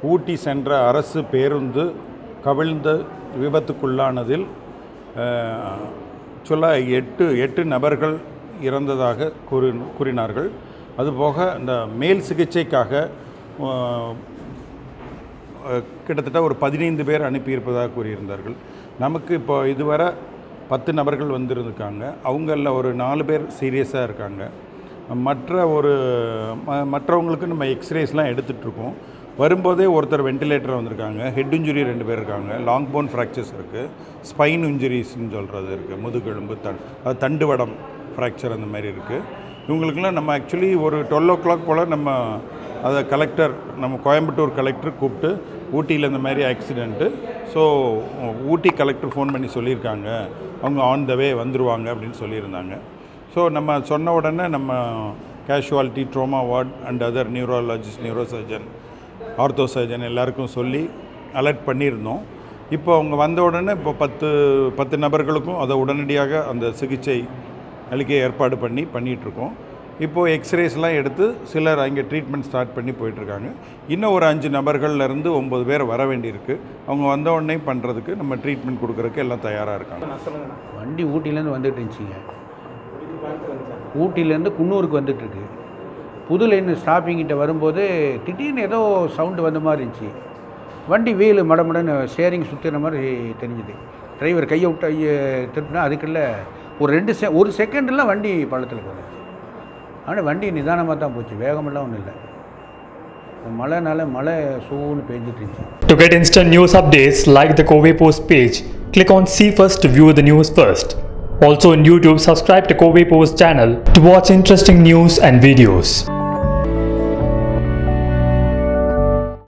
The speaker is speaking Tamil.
ஊட்டி சென்ற அரசு பேருந்து கவிழ்ந்து விபத்துக்குள்ளானதில் சொல்ல எட்டு எட்டு நபர்கள் இறந்ததாக கூறி கூறினார்கள் அதுபோக இந்த மேல் சிகிச்சைக்காக அஹ், அஹ், கிட்டத்தட்ட ஒரு பதினைந்து பேர் அனுப்பியிருப்பதாக கூறியிருந்தார்கள் நமக்கு இப்போ இதுவரை பத்து நபர்கள் வந்திருக்காங்க அவங்களில் ஒரு நாலு பேர் சீரியஸாக இருக்காங்க மற்ற ஒரு ம மற்றவங்களுக்கு நம்ம எக்ஸ்ரேஸ்லாம் எடுத்துகிட்ருக்கோம் வரும்போதே ஒருத்தர் வெண்டிலேட்டர் வந்திருக்காங்க ஹெட் இன்ஜுரி ரெண்டு பேர் இருக்காங்க லாங் போன் ஃப்ராக்சர்ஸ் இருக்குது ஸ்பைன் இன்ஜுரிஸ்ன்னு சொல்கிறது இருக்குது முதுகெலும்பு தண் அது தண்டுவடம் ஃப்ராக்சர் அந்த மாதிரி இருக்குது இவங்களுக்கெல்லாம் நம்ம ஆக்சுவலி ஒரு டுவெல் ஓ கிளாக் போல் நம்ம அதை கலெக்டர் நம்ம கோயம்புத்தூர் கலெக்டர் கூப்பிட்டு ஊட்டியில் இந்த மாதிரி accident so Ooty collector phone பண்ணி சொல்லியிருக்காங்க அவங்க ஆன் த வே வந்துருவாங்க அப்படின்னு சொல்லியிருந்தாங்க ஸோ நம்ம சொன்ன உடனே நம்ம casualty trauma ward and other neurologist neuro surgeon ortho surgeon எல்லாருக்கும் சொல்லி அலர்ட் பண்ணியிருந்தோம் இப்போ அவங்க வந்த உடனே இப்போ பத்து பத்து நபர்களுக்கும் அதை உடனடியாக அந்த சிகிச்சை அளிக்க ஏற்பாடு பண்ணி பண்ணிகிட்ருக்கோம் இப்போது எக்ஸ்ரேஸ்லாம் எடுத்து சிலர் அங்கே ட்ரீட்மெண்ட் ஸ்டார்ட் பண்ணி போயிட்டுருக்காங்க இன்னும் ஒரு அஞ்சு நபர்கள்ல இருந்து ஒம்பது பேர் வர வேண்டியிருக்கு அவங்க வந்த உடனே பண்ணுறதுக்கு நம்ம ட்ரீட்மெண்ட் கொடுக்குறதுக்கு எல்லாம் தயாராக இருக்காங்க வண்டி ஊட்டிலேருந்து வந்துட்டு இருந்துச்சுங்க ஊட்டிலேருந்து குன்னூருக்கு வந்துட்டுருக்கு புது லைன் ஸ்டாப்பிங்கிட்ட வரும்போது திடீர்னு ஏதோ சவுண்டு வந்த மாதிரி இருந்துச்சு வண்டி வீலு மடமடன்னு ஷேரிங் சுற்றுற மாதிரி தெரிஞ்சுது டிரைவர் கையை விட்டு ஐய திருப்பினா அதுக்குள்ள ஒரு ரெண்டு செ ஒரு செகண்டில் வண்டி பள்ளத்தில் போச்சு ஆனால் வண்டி நிதானமாக தான் போச்சு வேகமெல்லாம் ஒன்றும் இல்லை மழைனால மழை சூன்னு பெஞ்சிட்டு இருந்துச்சு To get instant news updates, like the Kobe Post page. Click on See First to view the news first. Also on YouTube, subscribe to Kobe Post channel to watch interesting news and videos.